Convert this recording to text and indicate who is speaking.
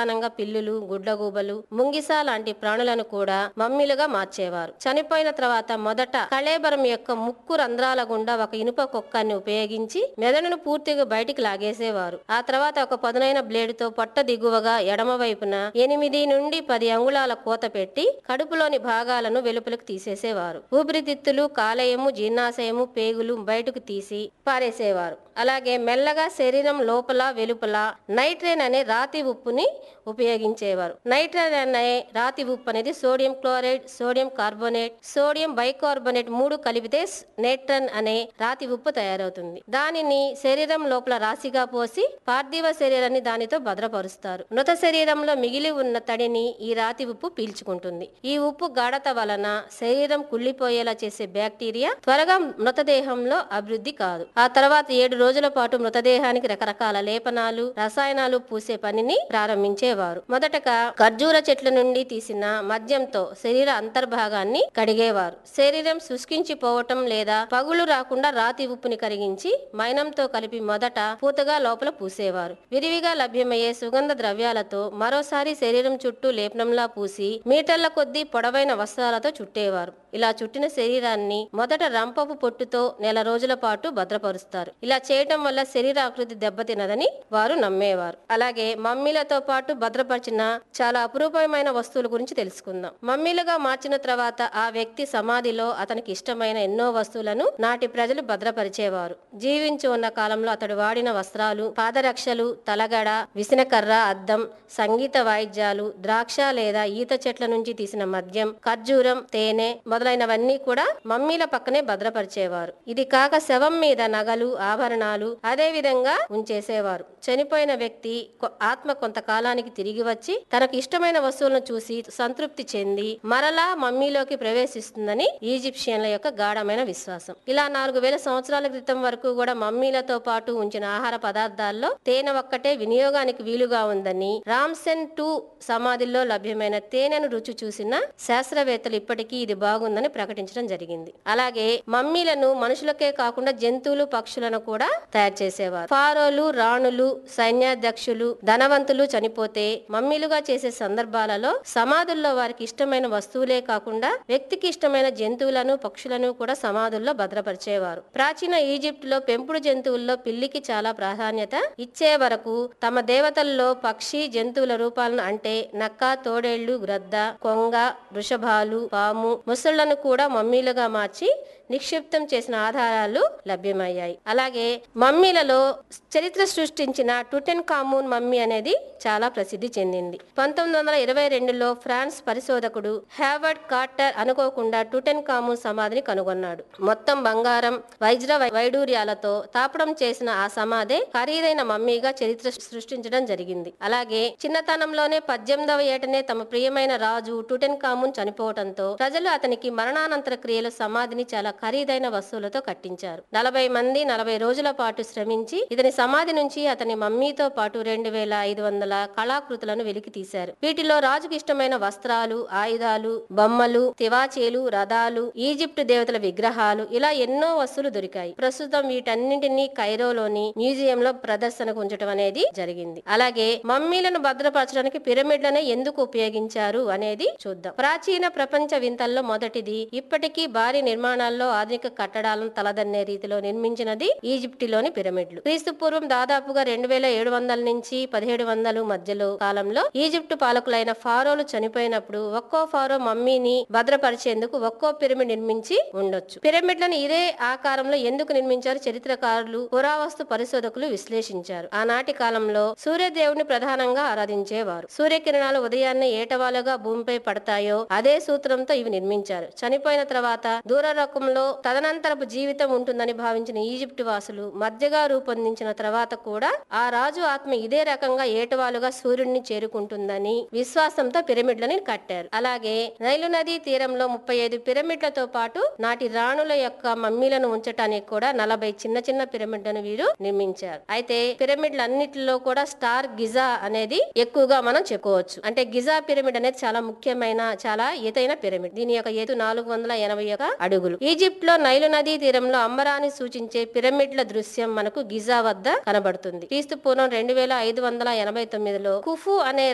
Speaker 1: ప్రధానంగా పిల్లులు గుడ్లగూబలు ముంగిస లాంటి ప్రాణులను కూడా మమ్మీలుగా మార్చేవారు చనిపోయిన తర్వాత మొదట కళేబరం యొక్క ముక్కు రంధ్రాల గుండా ఒక ఇనుప కుక్కని ఉపయోగించి మెదడును పూర్తిగా బయటికి లాగేసేవారు ఆ తర్వాత ఒక పదునైన బ్లేడుతో పొట్ట దిగువగా ఎడమ వైపున ఎనిమిది నుండి పది అంగుళాల కోత పెట్టి కడుపులోని భాగాలను వెలుపలకు తీసేసేవారు ఊపిరితిత్తులు కాలేయము జీర్ణాశయము పేగులు బయటకు తీసి పారేసేవారు అలాగే మెల్లగా శరీరం లోపల వెలుపల నైట్రేన్ అనే రాతి ఉప్పుని ఉపయోగించేవారు నైట్రేన్ అనే రాతి ఉప్పు అనేది sodium chloride sodium carbonate sodium bicarbonate మూడు కలిపితే స్- నైట్రన్ అనే రాతి ఉప్పు తయారవుతుంది దానిని శరీరం లోపల రాశిగా పోసి పార్థివ శరీరాన్ని దానితో భద్రపరుస్తారు మృత శరీరంలో మిగిలి ఉన్న తడిని ఈ రాతి ఉప్పు పీల్చుకుంటుంది ఈ ఉప్పు గాఢత వలన శరీరం కుళ్ళిపోయేలా చేసే బ్యాక్టీరియా త్వరగా మృతదేహంలో అభివృద్ధి కాదు ఆ తర్వాత ఏడు రోజుల పాటు మృతదేహానికి రకరకాల లేపనాలు రసాయనాలు పూసే పనిని ప్రారంభించేవారు మొదటగా ఖర్జూర చెట్ల నుండి తీసిన మద్యంతో శరీర అంతర్భాగాన్ని కడిగేవారు శరీరం శుష్కించిపోవటం లేదా పగులు రాకుండా రాతి ఉప్పుని కరిగించి మైనంతో కలిపి మొదట పూతగా లోపల పూసేవారు విరివిగా లభ్యమయ్యే సుగంధ ద్రవ్యాలతో మరోసారి శరీరం చుట్టూ లేపనంలా పూసి మీటర్ల కొద్దీ పొడవైన వస్త్రాలతో చుట్టేవారు ఇలా చుట్టిన శరీరాన్ని మొదట రంపపు పొట్టుతో నెల రోజుల పాటు భద్రపరుస్తారు ఇలా చేయటం వల్ల శరీర ఆకృతి దెబ్బతినదని వారు నమ్మేవారు అలాగే మమ్మీలతో పాటు భద్రపరిచిన చాలా అపురూపమైన వస్తువుల గురించి తెలుసుకుందాం మమ్మీలుగా మార్చిన తర్వాత ఆ వ్యక్తి సమాధిలో అతనికి ఇష్టమైన ఎన్నో వస్తువులను నాటి ప్రజలు భద్రపరిచేవారు జీవించి ఉన్న కాలంలో అతడు వాడిన వస్త్రాలు పాదరక్షలు తలగడ విసినకర్ర అద్దం సంగీత వాయిద్యాలు ద్రాక్ష లేదా ఈత చెట్ల నుంచి తీసిన మద్యం ఖర్జూరం తేనె మొదలైనవన్నీ కూడా మమ్మీల పక్కనే భద్రపరిచేవారు ఇది కాక శవం మీద నగలు ఆభరణాలు అదే విధంగా ఉంచేసేవారు చనిపోయిన వ్యక్తి కొ- ఆత్మ కొంతకాలానికి తిరిగి వచ్చి తనకు ఇష్టమైన వస్తువులను చూసి సంతృప్తి చెంది మరలా మమ్మీలోకి ప్రవేశిస్తుందని ఈజిప్షియన్ల యొక్క గాఢమైన విశ్వాసం ఇలా నాలుగు వేల సంవత్సరాల క్రితం వరకు కూడా మమ్మీలతో పాటు ఉంచిన ఆహార పదార్థాల్లో తేనె ఒక్కటే వినియోగానికి వీలుగా ఉందని రామ్సెన్ టూ సమాధిలో లభ్యమైన తేనెను రుచి చూసిన శాస్త్రవేత్తలు ఇప్పటికీ ఇది బాగుందని ప్రకటించడం జరిగింది అలాగే మమ్మీలను మనుషులకే కాకుండా జంతువులు పక్షులను కూడా తయారు చేసేవారు ఫారోలు రాణులు సైన్యాధ్యక్షులు ధనవంతులు చనిపోతే మమ్మీలుగా చేసే సందర్భాలలో సమాధుల్లో వారికి ఇష్టమైన వస్తువులే కాకుండా వ్యక్తికి ఇష్టమైన జంతువులను పక్షులను కూడా సమాధుల్లో భద్రపరిచేవారు ప్రాచీన ఈజిప్ట్ లో పెంపుడు జంతువుల్లో పిల్లికి చాలా ప్రాధాన్యత ఇచ్చే వరకు తమ దేవతల్లో పక్షి జంతువుల రూపాలను అంటే నక్క తోడేళ్లు గ్రద్ద కొంగ వృషభాలు పాము ముసళ్లను కూడా మమ్మీలుగా మార్చి నిక్షిప్తం చేసిన ఆధారాలు లభ్యమయ్యాయి అలాగే మమ్మీలలో చరిత్ర సృష్టించిన టుటెన్ కామూన్ మమ్మీ అనేది చాలా ప్రసిద్ధి చెందింది పంతొమ్మిది వందల ఇరవై రెండులో ఫ్రాన్స్ పరిశోధకుడు హ్యావర్డ్ కార్టర్ అనుకోకుండా టుటెన్ కామూన్ సమాధిని కనుగొన్నాడు మొత్తం బంగారం వైజ్ర వై- వైడూర్యాలతో తాపడం చేసిన ఆ సమాధే ఖరీదైన మమ్మీగా చరిత్ర సృష్టించడం జరిగింది అలాగే చిన్నతనంలోనే పద్దెనిమిదవ ఏటనే తమ ప్రియమైన రాజు టుటెన్ కామూన్ చనిపోవడంతో ప్రజలు అతనికి మరణానంతర క్రియలు సమాధిని చాలా ఖరీదైన వస్తువులతో కట్టించారు నలభై మంది నలభై రోజుల పాటు శ్రమించి ఇతని సమాధి నుంచి అతని మమ్మీతో పాటు రెండు వేల ఐదు వందల కళాకృతులను వెలికి తీశారు వీటిలో రాజుకు ఇష్టమైన వస్త్రాలు ఆయుధాలు బొమ్మలు తివాచీలు రథాలు ఈజిప్ట్ దేవతల విగ్రహాలు ఇలా ఎన్నో వస్తువులు దొరికాయి ప్రస్తుతం వీటన్నింటినీ కైరోలోని మ్యూజియంలో ప్రదర్శనకు ఉంచడం అనేది జరిగింది అలాగే మమ్మీలను భద్రపరచడానికి పిరమిడ్లను ఎందుకు ఉపయోగించారు అనేది చూద్దాం ప్రాచీన ప్రపంచ వింతల్లో మొదటిది ఇప్పటికీ భారీ నిర్మాణాల్లో ఆధునిక కట్టడాలను తలదన్నే రీతిలో నిర్మించినది ఈజిప్టులోని పిరమిడ్లు క్రీస్తు పూర్వం దాదాపుగా రెండు వేల ఏడు వందల నుంచి పదిహేడు వందలు మధ్యలో కాలంలో ఈజిప్టు పాలకులైన ఫారోలు చనిపోయినప్పుడు ఒక్కో ఫారో మమ్మీని భద్రపరిచేందుకు ఒక్కో పిరమిడ్ నిర్మించి ఉండొచ్చు పిరమిడ్లను ఇదే ఆకారంలో ఎందుకు నిర్మించారు చరిత్రకారులు పురావస్తు పరిశోధకులు విశ్లేషించారు ఆనాటి కాలంలో సూర్యదేవుని ప్రధానంగా ఆరాధించేవారు సూర్యకిరణాలు ఉదయాన్నే ఏటవాలుగా భూమిపై పడతాయో అదే సూత్రంతో ఇవి నిర్మించారు చనిపోయిన తర్వాత దూర రకంలో తదనంతరపు జీవితం ఉంటుందని భావించిన ఈజిప్టు వాసులు మధ్యగా రూపొందించిన తర్వాత కూడా ఆ రాజు ఆత్మ ఇదే రకంగా ఏటవాలుగా సూర్యుడిని చేరుకుంటుందని విశ్వాసంతో పిరమిడ్లని కట్టారు అలాగే నైలు నదీ తీరంలో ముప్పై ఐదు పిరమిడ్లతో పాటు నాటి రాణుల యొక్క మమ్మీలను ఉంచటానికి కూడా నలభై చిన్న చిన్న పిరమిడ్లను వీరు నిర్మించారు అయితే పిరమిడ్లన్నిటిలో కూడా స్టార్ గిజా అనేది ఎక్కువగా మనం చెప్పుకోవచ్చు అంటే గిజా పిరమిడ్ అనేది చాలా ముఖ్యమైన చాలా ఎతైన పిరమిడ్ దీని యొక్క ఎత్తు నాలుగు వందల ఎనభై ఒక అడుగులు ఈజిప్ట్ లో నైలు నదీ తీరంలో అంబరాన్ని సూచించే పిరమిడ్ల దృశ్యం మనకు గిజా వద్ద కనబడుతుంది క్రీస్తు పూర్వం రెండు వేల ఐదు వందల ఎనభై తొమ్మిదిలో కుఫు అనే